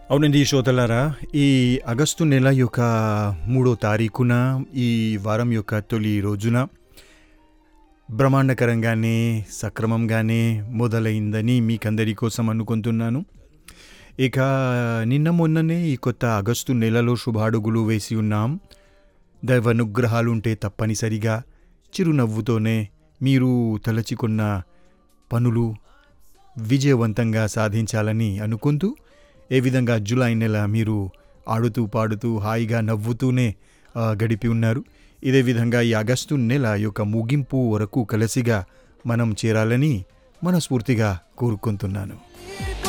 అవునండి శ్రోతలారా ఈ ఆగస్టు నెల యొక్క మూడో తారీఖున ఈ వారం యొక్క తొలి రోజున బ్రహ్మాండకరంగానే సక్రమంగానే మొదలైందని మీకందరి కోసం అనుకుంటున్నాను ఇక నిన్న మొన్ననే ఈ కొత్త ఆగస్టు నెలలో శుభాడుగులు వేసి ఉన్నాం దైవానుగ్రహాలుంటే తప్పనిసరిగా చిరునవ్వుతోనే మీరు తలచుకున్న పనులు విజయవంతంగా సాధించాలని అనుకుంటూ ఏ విధంగా జూలై నెల మీరు ఆడుతూ పాడుతూ హాయిగా నవ్వుతూనే ఆ, గడిపి ఉన్నారు ఇదే విధంగా ఈ ఆగస్టు నెల యొక్క ముగింపు వరకు కలిసిగా మనం చేరాలని మనస్ఫూర్తిగా కోరుకుంటున్నాను